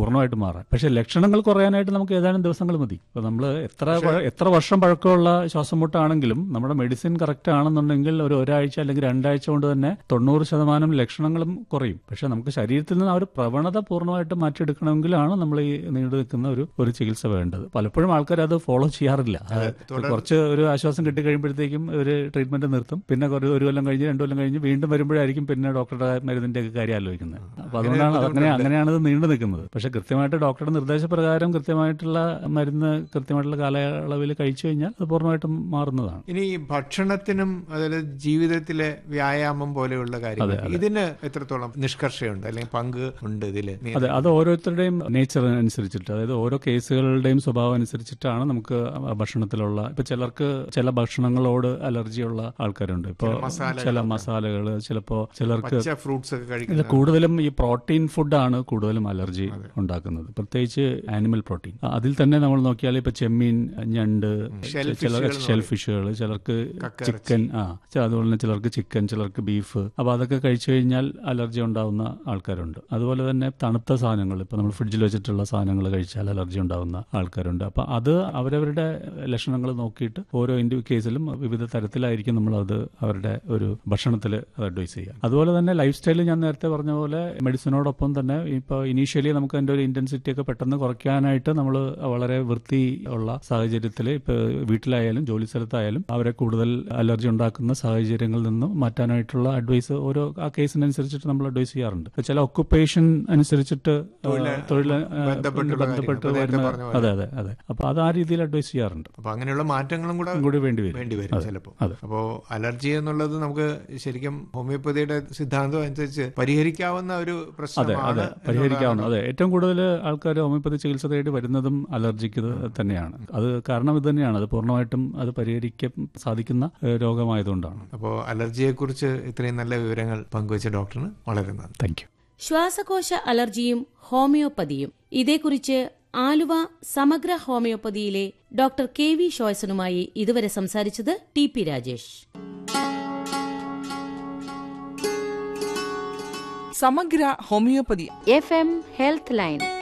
പൂർണ്ണമായിട്ട് മാറാൻ പക്ഷെ ലക്ഷണങ്ങൾ കുറയാനായിട്ട് നമുക്ക് ഏതാനും ദിവസങ്ങൾ മതി ഇപ്പൊ നമ്മൾ എത്ര പഴ- എത്ര വർഷം പഴക്കമുള്ള ശ്വാസം മുട്ടാണെങ്കിലും നമ്മുടെ മെഡിസിൻ കറക്റ്റ് ആണെന്നുണ്ടെങ്കിൽ ഒരു ഒരാഴ്ച അല്ലെങ്കിൽ രണ്ടാഴ്ച കൊണ്ട് തന്നെ തൊണ്ണൂറ് ശതമാനം ലക്ഷണങ്ങളും കുറയും പക്ഷെ നമുക്ക് ശരീരത്തിൽ നിന്ന് ആ ഒരു പ്രവണത പൂർണ്ണമായിട്ട് മാറ്റിയെടുക്കണമെങ്കിലാണ് നമ്മൾ ഈ നീണ്ടു നിൽക്കുന്ന ഒരു ഒരു ചികിത്സ വേണ്ടത് പലപ്പോഴും ആൾക്കാർ അത് ഫോളോ ചെയ്യാറില്ല അത് കുറച്ച് ഒരു ആശ്വാസം കിട്ടി കഴിയുമ്പോഴത്തേക്കും ഒരു ട്രീറ്റ്മെന്റ് നിർത്തും പിന്നെ കുറേ ഒരു കൊല്ലം കഴിഞ്ഞ് രണ്ടു കൊല്ലം കഴിഞ്ഞ് വീണ്ടും വരുമ്പോഴായിരിക്കും പിന്നെ ഡോക്ടറുടെ മരുന്നിന്റെ ഒക്കെ കാര്യം ആലോചിക്കുന്നത് അപ്പൊ അതുകൊണ്ടാണ് അങ്ങനെ അങ്ങനെയാണ് ഇത് നീണ്ടു നിൽക്കുന്നത് പക്ഷെ കൃത്യമായിട്ട് ഡോക്ടറുടെ നിർദ്ദേശപ്രകാരം കൃത്യമായിട്ടുള്ള മരുന്ന് കൃത്യമായിട്ടുള്ള കാലയളവിൽ കഴിച്ചു കഴിഞ്ഞാൽ അത് പൂർണ്ണമായിട്ടും മാറുന്നതാണ് ഇനി ഭക്ഷണത്തിനും അതായത് ജീവിതത്തിലെ വ്യായാമം പോലെയുള്ള കാര്യങ്ങൾ ഇതിന് എത്രത്തോളം നിഷ്കർഷയുണ്ട് അല്ലെങ്കിൽ പങ്ക് ഉണ്ട് ഇതില് അതെ അത് ഓരോരുത്തരുടെയും നേച്ചർ അനുസരിച്ചിട്ട് അതായത് ഓരോ കേസുകളുടെയും സ്വഭാവം അനുസരിച്ചിട്ടാണ് നമുക്ക് ഭക്ഷണത്തിലുള്ള ഇപ്പൊ ചിലർക്ക് ചില ഭക്ഷണങ്ങളോട് അലർജിയുള്ള ആൾക്കാരുണ്ട് ഇപ്പൊ ചില മസാലകൾ ചിലപ്പോ ചിലർക്ക് പച്ച ഫ്രൂട്ട്സ് ഒക്കെ ഇത് കഴിക്കുന്നത് കൂടുതലും ഈ പ്രോട്ടീൻ ഫുഡാണ് കൂടുതലും അലർജി ഉണ്ടാക്കുന്നത് പ്രത്യേകിച്ച് ആനിമൽ പ്രോട്ടീൻ അതിൽ തന്നെ നമ്മൾ നോക്കിയാൽ ഇപ്പൊ ചെമ്മീൻ ഞണ്ട് ചില ഷെൽ ഫിഷുകൾ ചിലർക്ക് ചിക്കൻ ആ ച- അതുപോലെ തന്നെ ചിലർക്ക് ചിക്കൻ ചിലർക്ക് ബീഫ് അപ്പൊ അതൊക്കെ കഴിച്ചു കഴിഞ്ഞാൽ അലർജി ഉണ്ടാവുന്ന ആൾക്കാരുണ്ട് അതുപോലെ തന്നെ തണുത്ത സാധനങ്ങൾ ഇപ്പൊ നമ്മൾ ഫ്രിഡ്ജിൽ വെച്ചിട്ടുള്ള സാധനങ്ങൾ കഴിച്ചാൽ അലർജി ഉണ്ടാവുന്ന ആൾക്കാരുണ്ട് അപ്പൊ അത് അവരവരുടെ ലക്ഷണങ്ങൾ നോക്കിയിട്ട് ഓരോ ഇൻഡി കേസിലും വിവിധ തരത്തിലായിരിക്കും നമ്മൾ അത് അവരുടെ ഒരു ഭക്ഷണത്തിൽ അഡ്വൈസ് ചെയ്യുക അതുപോലെ തന്നെ ലൈഫ് സ്റ്റൈൽ ഞാൻ നേരത്തെ പറഞ്ഞ പോലെ മെഡിസിനോടൊപ്പം തന്നെ ഇപ്പോൾ ഇനീഷ്യലി നമുക്ക് അതിന്റെ ഒരു ഇന്റൻസിറ്റി ഒക്കെ പെട്ടെന്ന് കുറയ്ക്കാനായിട്ട് നമ്മൾ വളരെ വൃത്തി ഉള്ള സാഹചര്യത്തിൽ ഇപ്പൊ വീട്ടിലായാലും ജോലി സ്ഥലത്തായാലും അവരെ കൂടുതൽ അലർജി ഉണ്ടാക്കുന്ന സാഹചര്യങ്ങളിൽ നിന്ന് മാറ്റാനായിട്ടുള്ള അഡ്വൈസ് ഓരോ ആ കേസിനനുസരിച്ചിട്ട് നമ്മൾ അഡ്വൈസ് ചെയ്യാറുണ്ട് ഇപ്പൊ ചില ഒക്കുപ്പേഷൻ അനുസരിച്ചിട്ട് തൊഴിൽ ബന്ധപ്പെട്ടുള്ള ബന്ധപ്പെട്ട് കാര്യങ്ങൾ. നേരത്തെ വരുന്ന പറഞ്ഞ പോലെ. അതെ അതെ അതെ അപ്പൊ അത് ആ രീതിയിൽ അഡ്വൈസ് ചെയ്യാറുണ്ട് അപ്പൊ അങ്ങനെയുള്ള മാറ്റങ്ങളും കൂടെ കൂടി വേണ്ടി വരും വേണ്ടി വരും ചിലപ്പോൾ അതെ. അപ്പോ അലർജി എന്നുള്ളത് നമുക്ക് ശരിക്കും ഹോമിയോപ്പതിയുടെ സിദ്ധാന്തം അനുസരിച്ച് പരിഹരിക്കാവുന്ന ഒരു അതെ പ്രശ്നമാണ് അതെ പരിഹരിക്കാവുന്ന അതെ ഏറ്റവും കൂടുതൽ ആൾക്കാർ ഹോമിയോപ്പതി ചികിത്സ തേടി വരുന്നതും അലർജിക്ക് ഇത് തന്നെയാണ് അത് കാരണം ഇത് തന്നെയാണ് അത് പൂർണ്ണമായിട്ടും അത് പരിഹരിക്കാൻ സാധിക്കുന്ന ഏഹ്, രോഗമായതുകൊണ്ടാണ് അപ്പോൾ അലർജിയെക്കുറിച്ച് ഇത്രയും നല്ല വിവരങ്ങൾ പങ്കുവച്ച ഡോക്ടറിന് വളരെ നന്ദി താങ്ക് യു ശ്വാസകോശ അലർജിയും ഹോമിയോപ്പതിയും ഇതേക്കുറിച്ച് ആലുവ സമഗ്ര ഹോമിയോപ്പതിയിലെ ഡോക്ടർ കെ വി ഷോയ്സനുമായി ഇതുവരെ സംസാരിച്ചത് T P Rajesh Samagra homeopathy F M health line